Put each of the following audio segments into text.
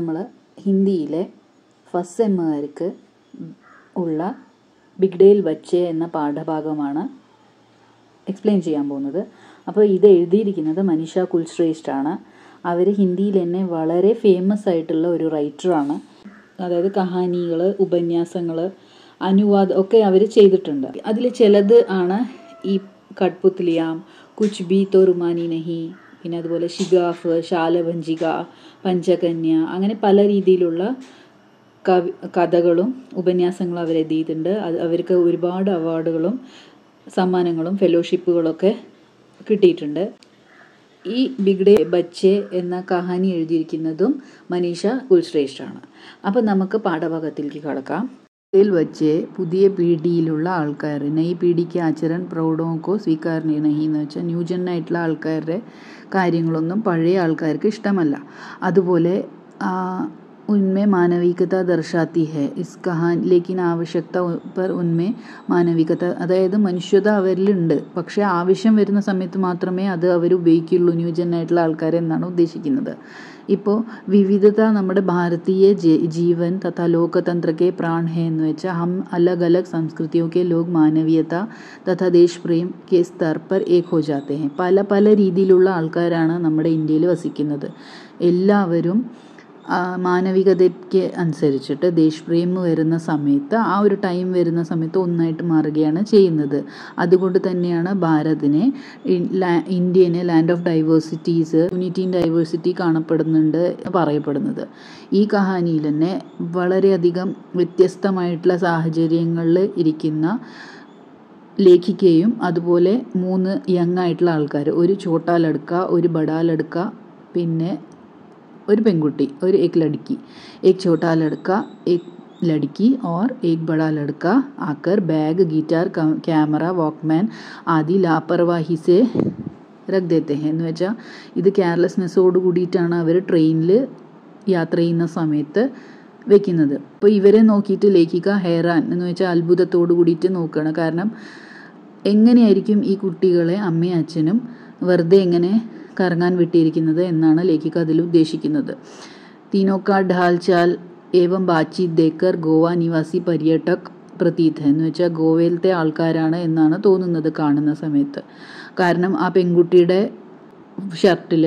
നമ്മൾ ഹിന്ദിയിലെ ഫസ്റ്റ് സെമ്മുകാർക്ക് ഉള്ള ബിഗ്ഡേൽ ബച്ചെ എന്ന പാഠഭാഗമാണ് എക്സ്പ്ലെയിൻ ചെയ്യാൻ പോകുന്നത് അപ്പോൾ ഇത് എഴുതിയിരിക്കുന്നത് മനീഷ കുൽശ്രേഷ്ഠ ആണ് അവർ ഹിന്ദിയിൽ തന്നെ വളരെ ഫേമസ് ആയിട്ടുള്ള ഒരു റൈറ്ററാണ് അതായത് കഹാനികൾ ഉപന്യാസങ്ങൾ അനുവാദം ഒക്കെ അവർ ചെയ്തിട്ടുണ്ട് അതിൽ ചിലത് ആണ് ഈ കട്പുത്ലിയാം കുച്ച് ബി തോ റുമാനി നഹി പിന്നെ അതുപോലെ ഷിഗാഫ് ശാലഭഞ്ചിക പഞ്ചകന്യ അങ്ങനെ പല രീതിയിലുള്ള കവി കഥകളും ഉപന്യാസങ്ങളും അവർ എഴുതിയിട്ടുണ്ട് അത് അവർക്ക് ഒരുപാട് അവാർഡുകളും സമ്മാനങ്ങളും ഫെലോഷിപ്പുകളൊക്കെ കിട്ടിയിട്ടുണ്ട് ഈ ബിഗ്ഡേ ബച്ചെ എന്ന കഹാനി എഴുതിയിരിക്കുന്നതും മനീഷ കുൽശ്രേഷ്ഠാണ് അപ്പം നമുക്ക് പാഠഭാഗത്തിലേക്ക് കടക്കാം ഇതിൽ വച്ച് പുതിയ പീഡിയിലുള്ള ആൾക്കാർ നയി പീഡിക്ക് ആചരൺ പ്രൗഢോക്കോ സ്വീകാരണീയ നഹി എന്ന് വെച്ചാൽ ന്യൂജനായിട്ടുള്ള ആൾക്കാരുടെ കാര്യങ്ങളൊന്നും പഴയ ആൾക്കാർക്ക് ഇഷ്ടമല്ല അതുപോലെ उनमें മാനവികത ദർശാത്തി ഹെ ഇസ് കഹാൻ ലേക്കിൻ ആവശ്യകത പർ ഉന്മേ മാനവികത അതായത് മനുഷ്യത അവരിലുണ്ട് പക്ഷേ ആവശ്യം വരുന്ന സമയത്ത് മാത്രമേ അത് അവർ ഉപയോഗിക്കുള്ളൂ ന്യൂജനായിട്ടുള്ള ആൾക്കാർ എന്നാണ് ഉദ്ദേശിക്കുന്നത് ഇപ്പോൾ വിവിധത നമ്മുടെ ഭാരതീയ ജീവൻ തഥാ ലോകതന്ത്ര കെ പ്രാൺ ഹെ എന്ന് വെച്ചാൽ ഹം അലഗ് അലഗ് സംസ്കൃതിയോ കെ ലോക് മാനവീയത തഥാ ദേശ് പ്രേം കെ സ്തർ പർ ഏക് ഹോ ജാത്തെ ഹെ പല പല രീതിയിലുള്ള ആൾക്കാരാണ് നമ്മുടെ ഇന്ത്യയിൽ വസിക്കുന്നത് എല്ലാവരും മാനവികതയ്ക്ക് അനുസരിച്ചിട്ട് ദേശപ്രേം വരുന്ന സമയത്ത് ആ ഒരു ടൈം വരുന്ന സമയത്ത് ഒന്നായിട്ട് മാറുകയാണ് ചെയ്യുന്നത് അതുകൊണ്ട് തന്നെയാണ് ഭാരതിനെ ഇന്ത്യനെ land of diversities unity in diversity കാണപ്പെടുന്നുണ്ട് പറയപ്പെടുന്നത് ഈ കഹാനിയിൽ തന്നെ വളരെയധികം വ്യത്യസ്തമായിട്ടുള്ള സാഹചര്യങ്ങളിൽ ഇരിക്കുന്ന ലേഖിക്കയും അതുപോലെ മൂന്ന് യങ് ആയിട്ടുള്ള ആൾക്കാർ ഒരു ചോട്ടാ ലടുക്ക ഒരു ബഡാ ലടുക്ക പിന്നെ ഒരു പെൺകുട്ടി ഒരു एक लड़की एक छोटा लड़का एक लड़की और एक बड़ा लड़का आकर बैग गिटार कैमरा वॉकमैन आदि लापरवाही से रख देते हैं എന്ന് വെച്ചാൽ ഇത് കെയർലെസ്നെസ്സോട് കൂടിയിട്ടാണ് അവർ ട്രെയിനിൽ യാത്ര ചെയ്യുന്ന സമയത്ത് വെക്കുന്നത് അപ്പോൾ ഇവരെ നോക്കിയിട്ട് ലേഖിക ഹെയറാൻ എന്ന് വെച്ചാൽ അത്ഭുതത്തോട് കൂടിയിട്ട് നോക്കുകയാണ് കാരണം എങ്ങനെയായിരിക്കും ഈ കുട്ടികളെ അമ്മയും അച്ഛനും വെറുതെ എങ്ങനെ കറങ്ങാൻ വിട്ടിരിക്കുന്നത് എന്നാണ് ലേഖിക അതിൽ ഉദ്ദേശിക്കുന്നത് തീനോക്ക ഢാൽ ചാൽ ഏവം ബാച്ചീത് ദേക്കർ ഗോവ നിവാസി പര്യടക് പ്രതീത് എന്ന് വെച്ചാൽ ഗോവയിലത്തെ ആൾക്കാരാണ് എന്നാണ് തോന്നുന്നത് കാണുന്ന സമയത്ത് കാരണം ആ പെൺകുട്ടിയുടെ ഷർട്ടിൽ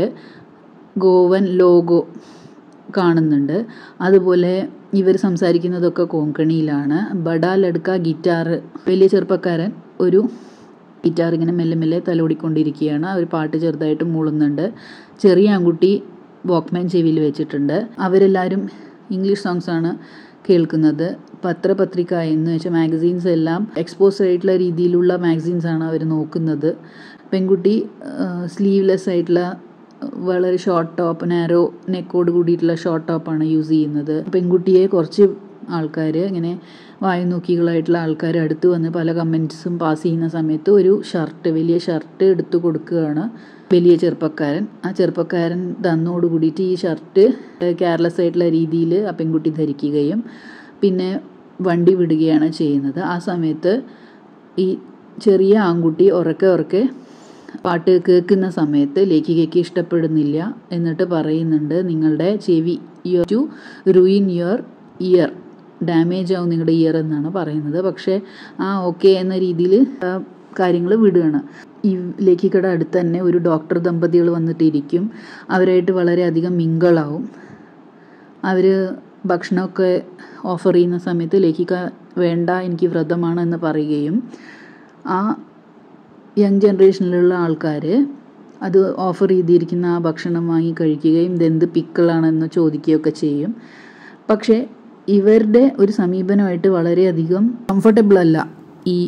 ഗോവൻ ലോഗോ കാണുന്നുണ്ട് അതുപോലെ ഇവർ സംസാരിക്കുന്നതൊക്കെ കോങ്കണിയിലാണ് ബഡാ ലടുക്ക ഗിറ്റാർ വലിയ ചെറുപ്പക്കാരൻ ഒരു ഗിറ്റാർ ഇങ്ങനെ മെല്ലെ മെല്ലെ തലോടിക്കൊണ്ടിരിക്കുകയാണ് അവർ പാട്ട് ചെറുതായിട്ട് മൂളുന്നുണ്ട് ചെറിയ ആൺകുട്ടി വോക്ക്മാൻ ചെവിയിൽ വെച്ചിട്ടുണ്ട് അവരെല്ലാവരും ഇംഗ്ലീഷ് സോങ്സ് ആണ് കേൾക്കുന്നത് പത്രപത്രിക എന്ന് വെച്ചാൽ മാഗസീൻസ് എല്ലാം എക്സ്പോസ് ആയിട്ടുള്ള രീതിയിലുള്ള മാഗസീൻസ് ആണ് അവർ നോക്കുന്നത് പെൺകുട്ടി സ്ലീവ്ലെസ് ആയിട്ടുള്ള വളരെ ഷോർട്ട് ടോപ്പ് നാരോ നെക്കോട് കൂടിയിട്ടുള്ള ഷോർട്ട് ടോപ്പാണ് യൂസ് ചെയ്യുന്നത് പെൺകുട്ടിയെ കുറച്ച് ആൾക്കാർ ഇങ്ങനെ വായു നോക്കികളായിട്ടുള്ള ആൾക്കാർ അടുത്ത് വന്ന് പല കമൻറ്റ്സും പാസ് ചെയ്യുന്ന സമയത്ത് ഒരു ഷർട്ട് വലിയ ഷർട്ട് എടുത്തു കൊടുക്കുകയാണ് വലിയ ചെറുപ്പക്കാരൻ ആ ചെറുപ്പക്കാരൻ തന്നോട് കൂടിയിട്ട് ഈ ഷർട്ട് കെയർലെസ് ആയിട്ടുള്ള രീതിയിൽ ആ പെൺകുട്ടി ധരിക്കുകയും പിന്നെ വണ്ടി വിടുകയാണ് ചെയ്യുന്നത് ആ സമയത്ത് ഈ ചെറിയ ആൺകുട്ടി ഉറക്കെ ഉറക്കെ പാട്ട് കേൾക്കുന്ന സമയത്ത് ലേഖികയ്ക്ക് ഇഷ്ടപ്പെടുന്നില്ല എന്നിട്ട് പറയുന്നുണ്ട് നിങ്ങളുടെ ചെവി you to ruin your ear damage ആവും നിങ്ങളുടെ ഇയർ എന്നാണ് പറയുന്നത് പക്ഷേ ആ ഓക്കെ എന്ന രീതിയിൽ കാര്യങ്ങൾ വിടുകയാണ് ഈ ലേഖികയുടെ അടുത്ത് തന്നെ ഒരു ഡോക്ടർ ദമ്പതികൾ വന്നിട്ടിരിക്കും അവരായിട്ട് വളരെയധികം മിങ്കളാവും അവർ ഭക്ഷണമൊക്കെ ഓഫർ ചെയ്യുന്ന സമയത്ത് ലേഖിക വേണ്ട എനിക്ക് വ്രതമാണ് എന്ന് പറയുകയും ആ യങ് ജനറേഷനിലുള്ള ആൾക്കാർ അത് ഓഫർ ചെയ്തിരിക്കുന്ന ആ ഭക്ഷണം വാങ്ങി കഴിക്കുകയും ഇതെന്ത് പിക്കിളാണെന്ന് ചോദിക്കുകയൊക്കെ ചെയ്യും പക്ഷേ ഇവരുടെ ഒരു സമീപനമായിട്ട് വളരെയധികം കംഫർട്ടബിൾ അല്ല ഈ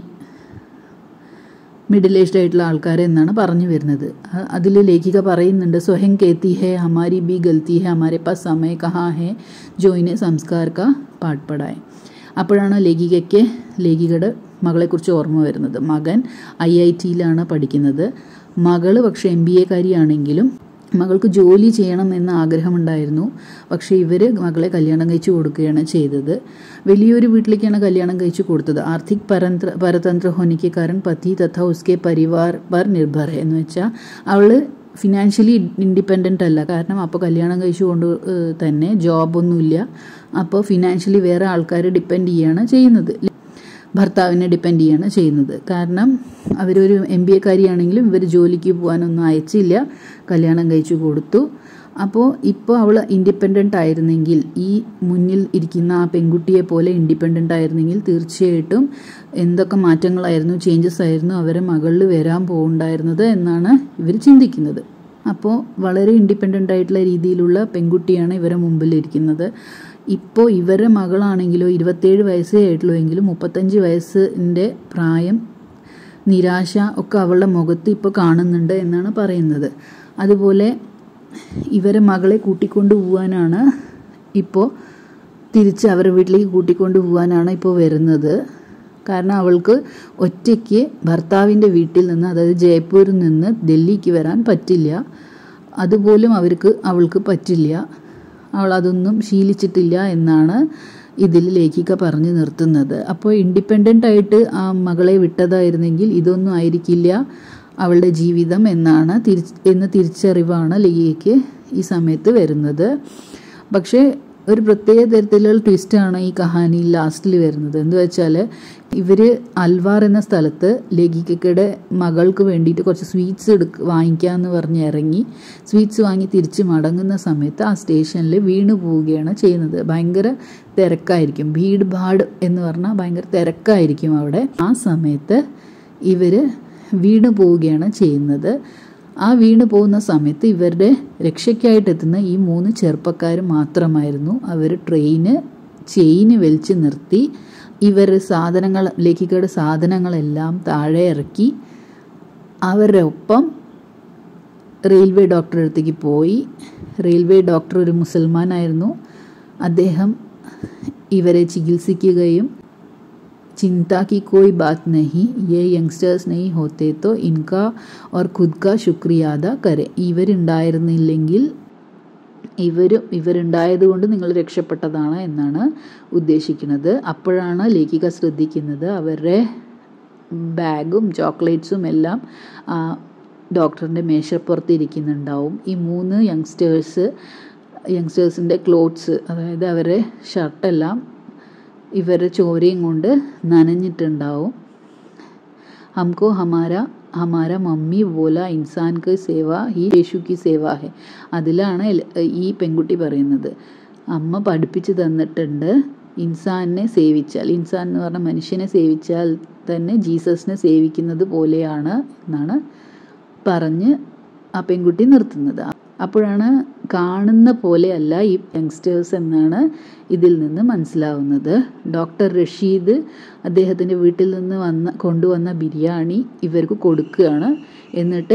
മിഡിൽ ഏജ്ഡ് ആയിട്ടുള്ള ആൾക്കാർ എന്നാണ് പറഞ്ഞു വരുന്നത് അതിൽ ലേഖിക പറയുന്നുണ്ട് സ്വയം കേത്തി ഹെ ഹമാരി ബി ഗൽത്തി ഹെ ഹമാരെ പാസ് സമയ കഹാ ഹെ ജോ ഇനെ സംസ്കാർ കാ പാട്ട് പടായ അപ്പോഴാണ് ലേഖികയ്ക്ക് ലേഖികയുടെ മകളെക്കുറിച്ച് ഓർമ്മ വരുന്നത് മകൻ ഐ ഐ ടിയിലാണ് പഠിക്കുന്നത് മകള് പക്ഷേ എം ബി എക്കാരിയാണെങ്കിലും മകൾക്ക് ജോലി ചെയ്യണം എന്ന ആഗ്രഹമുണ്ടായിരുന്നു പക്ഷേ ഇവർ മകളെ കല്യാണം കഴിച്ചു കൊടുക്കുകയാണ് ചെയ്തത് വലിയൊരു വീട്ടിലേക്കാണ് കല്യാണം കഴിച്ചു കൊടുത്തത് ആർത്തിക് പരതന്ത്ര പരതന്ത്ര ഹോനിക്ക് കാരണം പതി തഥാ ഉസ്കെ പരിവാർ പർ നിർഭർ എന്ന് വെച്ചാൽ അവൾ ഫിനാൻഷ്യലി ഇൻഡിപെൻഡൻ്റ് അല്ല കാരണം അപ്പോൾ കല്യാണം കഴിച്ചുകൊണ്ട് ഏഹ്, തന്നെ ജോബൊന്നുമില്ല അപ്പോൾ ഫിനാൻഷ്യലി വേറെ ആൾക്കാർ ഡിപ്പെൻഡ് ചെയ്യുകയാണ് ചെയ്യുന്നത് ഭർത്താവിനെ ഡിപ്പെൻഡ് ചെയ്യാണ് ചെയ്യുന്നത് കാരണം അവരൊരു എം ബി എക്കാരിയാണെങ്കിലും ഇവർ ജോലിക്ക് പോകാനൊന്നും അയച്ചില്ല കല്യാണം കഴിച്ചു കൊടുത്തു അപ്പോൾ ഇപ്പോൾ അവൾ ഇൻഡിപെൻഡൻ്റ് ആയിരുന്നെങ്കിൽ ഈ മുന്നിൽ ഇരിക്കുന്ന ആ പെൺകുട്ടിയെ പോലെ ഇൻഡിപെൻഡൻ്റ് ആയിരുന്നെങ്കിൽ തീർച്ചയായിട്ടും എന്തൊക്കെ മാറ്റങ്ങളായിരുന്നു ചേഞ്ചസ് ആയിരുന്നു അവരെ മകളിൽ വരാൻ പോകുന്നുണ്ടായിരുന്നത് എന്നാണ് ഇവർ ചിന്തിക്കുന്നത് അപ്പോൾ വളരെ ഇൻഡിപെൻഡൻ്റ് ആയിട്ടുള്ള രീതിയിലുള്ള പെൺകുട്ടിയാണ് ഇവരെ മുമ്പിൽ ഇരിക്കുന്നത് ഇപ്പോൾ ഇവരുടെ മകളാണെങ്കിലോ ഇരുപത്തേഴ് വയസ്സേ ആയിട്ടുള്ളൂ എങ്കിലും മുപ്പത്തഞ്ച് വയസ്സിൻ്റെ പ്രായം നിരാശ ഒക്കെ അവളുടെ മുഖത്ത് ഇപ്പോൾ കാണുന്നുണ്ട് എന്നാണ് പറയുന്നത് അതുപോലെ ഇവരെ മകളെ കൂട്ടിക്കൊണ്ട് പോകാനാണ് ഇപ്പോൾ തിരിച്ച് അവരുടെ വീട്ടിലേക്ക് കൂട്ടിക്കൊണ്ട് പോകാനാണ് ഇപ്പോൾ വരുന്നത് കാരണം അവൾക്ക് ഒറ്റയ്ക്ക് ഭർത്താവിൻ്റെ വീട്ടിൽ നിന്ന് അതായത് ജയ്പൂരിൽ നിന്ന് ഡൽഹിക്ക് വരാൻ പറ്റില്ല അതുപോലും അവർക്ക് അവൾക്ക് പറ്റില്ല അവൾ അതൊന്നും ശീലിച്ചിട്ടില്ല എന്നാണ് ഇതിൽ ലേഖിക പറഞ്ഞു നിർത്തുന്നത് അപ്പോൾ ഇൻഡിപെൻഡൻ്റ് ആയിട്ട് ആ മകളെ വിട്ടതായിരുന്നെങ്കിൽ ഇതൊന്നും ആയിരിക്കില്ല അവളുടെ ജീവിതം എന്നാണ് തിരിച്ച് എന്ന തിരിച്ചറിവാണ് ലേഖികയ്ക്ക് ഈ സമയത്ത് വരുന്നത് പക്ഷേ ഒരു പ്രത്യേക തരത്തിലുള്ള ട്വിസ്റ്റാണ് ഈ കഹാനിയിൽ ലാസ്റ്റിൽ വരുന്നത് എന്ന് വെച്ചാൽ ഇവർ അൽവാർ എന്ന സ്ഥലത്ത് ലേഖികയുടെ മകൾക്ക് വേണ്ടിയിട്ട് കുറച്ച് സ്വീറ്റ്സ് എടുക്ക വാങ്ങിക്കാമെന്ന് പറഞ്ഞ് ഇറങ്ങി സ്വീറ്റ്സ് വാങ്ങി തിരിച്ച് മടങ്ങുന്ന സമയത്ത് ആ സ്റ്റേഷനിൽ വീണു പോവുകയാണ് ചെയ്യുന്നത് ഭയങ്കര തിരക്കായിരിക്കും ഭീഡ് ഭാഡ് എന്ന് പറഞ്ഞാൽ ഭയങ്കര തിരക്കായിരിക്കും അവിടെ ആ സമയത്ത് ഇവർ വീണു പോവുകയാണ് ചെയ്യുന്നത് ആ വീണു പോകുന്ന സമയത്ത് ഇവരുടെ രക്ഷയ്ക്കായിട്ട് എത്തുന്ന ഈ മൂന്ന് ചെറുപ്പക്കാർ മാത്രമായിരുന്നു അവർ ട്രെയിന് ചെയിന് വലിച്ച് നിർത്തി ഇവർ സാധനങ്ങൾ ലേഖികയുടെ സാധനങ്ങളെല്ലാം താഴെ ഇറക്കി അവരുടെ ഒപ്പം റെയിൽവേ ഡോക്ടറുടെ അടുത്തേക്ക് പോയി റെയിൽവേ ഡോക്ടർ ഒരു മുസൽമാനായിരുന്നു അദ്ദേഹം ഇവരെ ചികിത്സിക്കുകയും चिंता की कोई बात नहीं ये यंगസ്റ്റേഴ്സ് नहीं होते तो इनका और खुद का शुक्रिया अदा करें ഇവരുണ്ടായിരുന്നില്ലെങ്കിൽ ഇവരും ഇവരുണ്ടായതുകൊണ്ട് നിങ്ങൾ രക്ഷപ്പെട്ടതാണ് എന്നാണ് ഉദ്ദേശിക്കുന്നത് അപ്പോഴാണ് ലേഖിക ശ്രദ്ധിക്കുന്നത് അവരുടെ ബാഗും ചോക്ലേറ്റ്സും എല്ലാം ആ ഡോക്ടറിൻ്റെ മേശപ്പുറത്ത് ഇരിക്കുന്നുണ്ടാവും ഈ മൂന്ന് യങ്സ്റ്റേഴ്സ് യങ്സ്റ്റേഴ്സിൻ്റെ ക്ലോത്ത്സ് അതായത് അവരുടെ ഷർട്ടെല്ലാം ഇവരുടെ ചോരയും കൊണ്ട് നനഞ്ഞിട്ടുണ്ടാവും हमको हमारा हमारा മമ്മി ബോല ഇൻസാൻ കി സേവ ഹി യേശു കി സേവ ഹെ അതിലാണ് എൽ- ഈ പെൺകുട്ടി പറയുന്നത് അമ്മ പഠിപ്പിച്ചു തന്നിട്ടുണ്ട് ഇൻസാനെ സേവിച്ചാൽ ഇൻസാൻ എന്ന് പറഞ്ഞ മനുഷ്യനെ സേവിച്ചാൽ തന്നെ ജീസസിനെ സേവിക്കുന്നത് പോലെയാണ് എന്നാണ് പറഞ്ഞ് ആ പെൺകുട്ടി നിർത്തുന്നത് അപ്പോഴാണ് കാണുന്ന പോലെയല്ല ഈ യങ്സ്റ്റേഴ്സ് എന്നാണ് ഇതിൽ നിന്ന് മനസ്സിലാവുന്നത് ഡോക്ടർ റഷീദ് അദ്ദേഹത്തിൻ്റെ വീട്ടിൽ നിന്ന് വന്ന കൊണ്ടുവന്ന ബിരിയാണി ഇവർക്ക് കൊടുക്കുകയാണ് എന്നിട്ട്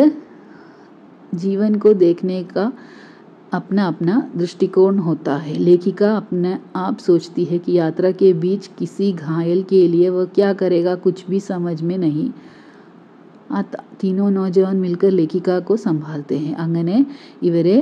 जीवन को देखने का अपना अपना दृष्टिकोण होता है लेखिका अपने आप सोचती है कि यात्रा के बीच किसी घायल के लिए वह क्या करेगा कुछ भी समझ में नहीं ആ ത- तीनों नौजवान मिलकर ലേഖിക को संभालते हैं അങ്ങനെ ഇവരെ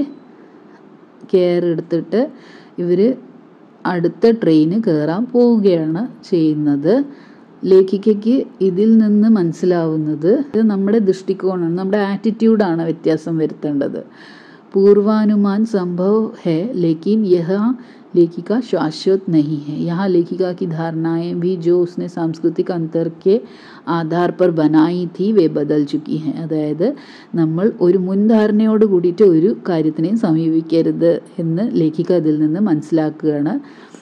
കെയർ എടുത്തിട്ട് ഇവർ അടുത്ത ട്രെയിന് കയറാൻ പോവുകയാണ് ചെയ്യുന്നത് ലേഖികയ്ക്ക് ഇതിൽ നിന്ന് മനസ്സിലാവുന്നത് ഇത് നമ്മുടെ ദൃഷ്ടികോണാണ് നമ്മുടെ ആറ്റിറ്റ്യൂഡാണ് വ്യത്യാസം വരുത്തേണ്ടത് पूर्वानुमान संभव है लेकिन यह लेखिका शाश्वत नहीं है यहाँ लेखिका की धारणाएं भी जो उसने सांस्कृतिक अंतर के ആധാർ पर बनाई थी വേ ബദൽ ചുക്കി ഹെ അതായത് നമ്മൾ ഒരു മുൻധാരണയോട് കൂടിയിട്ട് ഒരു കാര്യത്തിനെയും സമീപിക്കരുത് എന്ന് ലേഖിക ഇതിൽ നിന്ന് മനസ്സിലാക്കുകയാണ്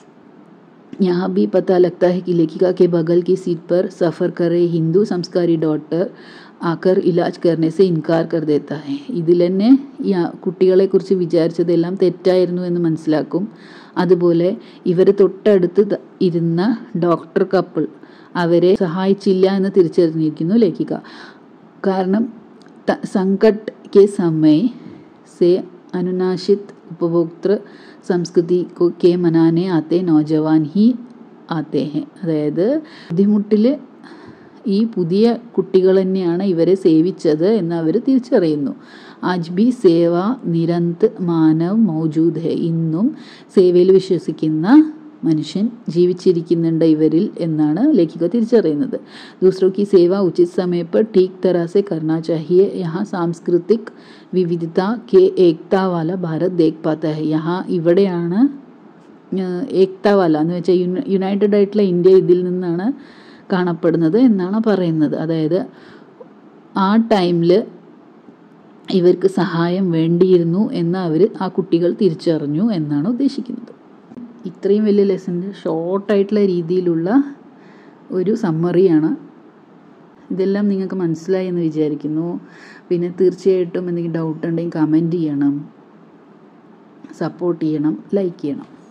यहाँ भी पता लगता है कि लेखिका के बगल की सीट पर सफ़र कर रहे हिंदू संस्कारी डॉक्टर ആക്കർ ഇലാജ് കർണെ സെ ഇൻകാർ കർ ദേത്ത ഹെ ഇതിൽ തന്നെ ഈ ആ കുട്ടികളെക്കുറിച്ച് വിചാരിച്ചതെല്ലാം തെറ്റായിരുന്നു എന്ന് മനസ്സിലാക്കും അതുപോലെ ഇവർ തൊട്ടടുത്ത് ത- ഇരുന്ന ഡോക്ടർ കപ്പിൾ അവരെ സഹായിച്ചില്ല എന്ന് തിരിച്ചറിഞ്ഞിരിക്കുന്നു ലേഖിക കാരണം ത- संकट के समय से अनुनाशित उपभोक्तृ സംസ്കൃതി को- के मनाने आते नौजवान ही ആത്തെ ഹെ അതായത് ബുദ്ധിമുട്ടിൽ ഈ പുതിയ കുട്ടികൾ തന്നെയാണ് ഇവരെ സേവിച്ചത് എന്ന് അവർ തിരിച്ചറിയുന്നു ആജ് ബി സേവ നിരന്ത് മാനവ് മൗജൂദ് ഹെ ഇന്നും സേവയിൽ വിശ്വസിക്കുന്ന മനുഷ്യൻ ജീവിച്ചിരിക്കുന്നുണ്ട് ഇവരിൽ എന്നാണ് ലേഖിക തിരിച്ചറിയുന്നത് दूसरों की सेवा उचित समय पर ठीक तरह से करना चाहिए यहाँ सांस्कृतिक വിവിധത കെ ഏക്ത വാല ഭാരത് ദേഖ് പാത്ത ഹെ യഹാ ഇവിടെയാണ് ഏഹ്, ഏക്ത വാല എന്ന് വെച്ചാൽ യുണ- യുണൈറ്റഡ് ആയിട്ടുള്ള ഇന്ത്യ ഇതിൽ നിന്നാണ് കാണപ്പെടുന്നത് എന്നാണ് പറയുന്നത് അതായത് ആ ടൈമിൽ ഇവർക്ക് സഹായം വേണ്ടിയിരുന്നു എന്ന് അവർ ആ കുട്ടികൾ തിരിച്ചറിഞ്ഞു എന്നാണ് ഉദ്ദേശിക്കുന്നത് ഇത്രയും വലിയ ലെസൻ്റെ ഷോർട്ടായിട്ടുള്ള രീതിയിലുള്ള ഒരു സമ്മറിയാണ് ഇതെല്ലാം നിങ്ങൾക്ക് മനസ്സിലായി എന്ന് വിചാരിക്കുന്നു പിന്നെ തീർച്ചയായിട്ടും എന്തെങ്കിലും ഡൗട്ട് ഉണ്ടെങ്കിൽ കമൻറ്റ് ചെയ്യണം സപ്പോർട്ട് ചെയ്യണം ലൈക്ക് ചെയ്യണം